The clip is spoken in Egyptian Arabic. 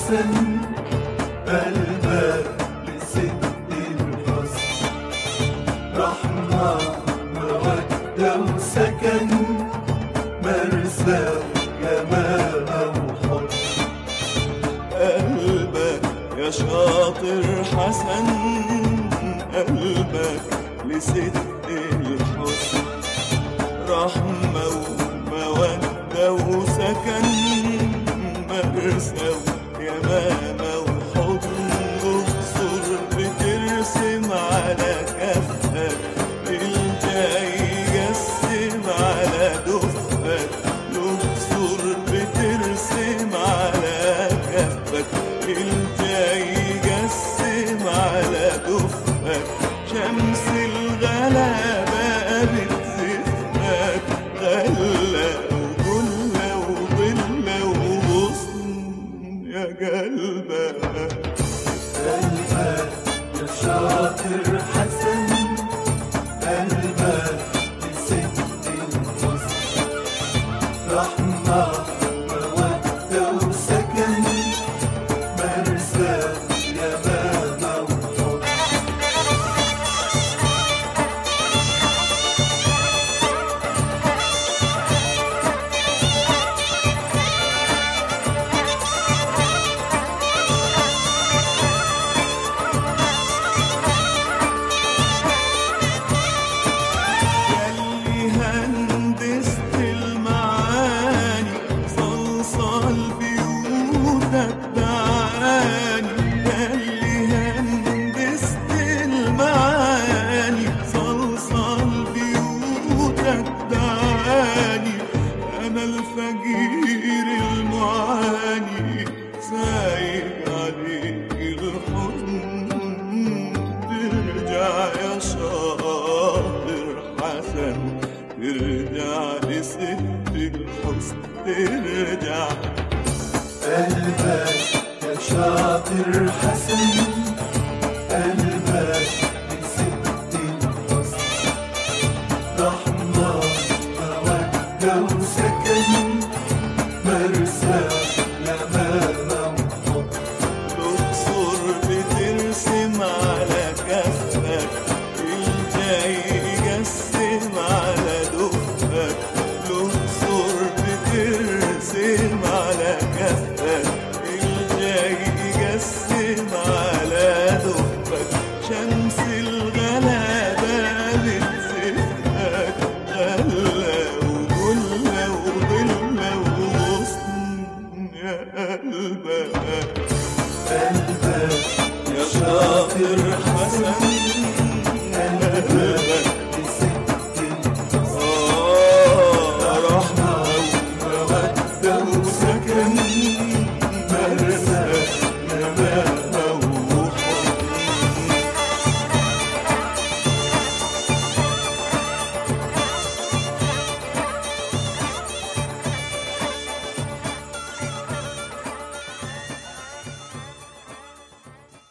الحسن قلبك لست الحسن رحمة مودة وسكن مرسى جمال وحب قلبك يا شاطر حسن قلبك لست الحسن رحمة ومودة وسكن مرسى ويمامة وحضن تبصر بترسم على كفك الجاي يقسم على دفك نبصر بترسم على كفك الجاي يقسم على دفك شمس الغلابة بتزفك غلة وجلة وظلة وغصن يا قلبك قلبك يا شاطر حسن قلبك لست الحسن رحمة مودة وسكن مرسى يمامة وحب ياللي هندست المعاني صلصال بيوتك دعاني ياللي هندست المعاني صلصال بيوتك دعاني انا الفقير المعاني سايق عليك الحزن ترجع يا شاطر حسن ترجع لست الحسن ترجع قلبك يا شاطر حسن قلبك لست الحسن رحمة مودة وسكن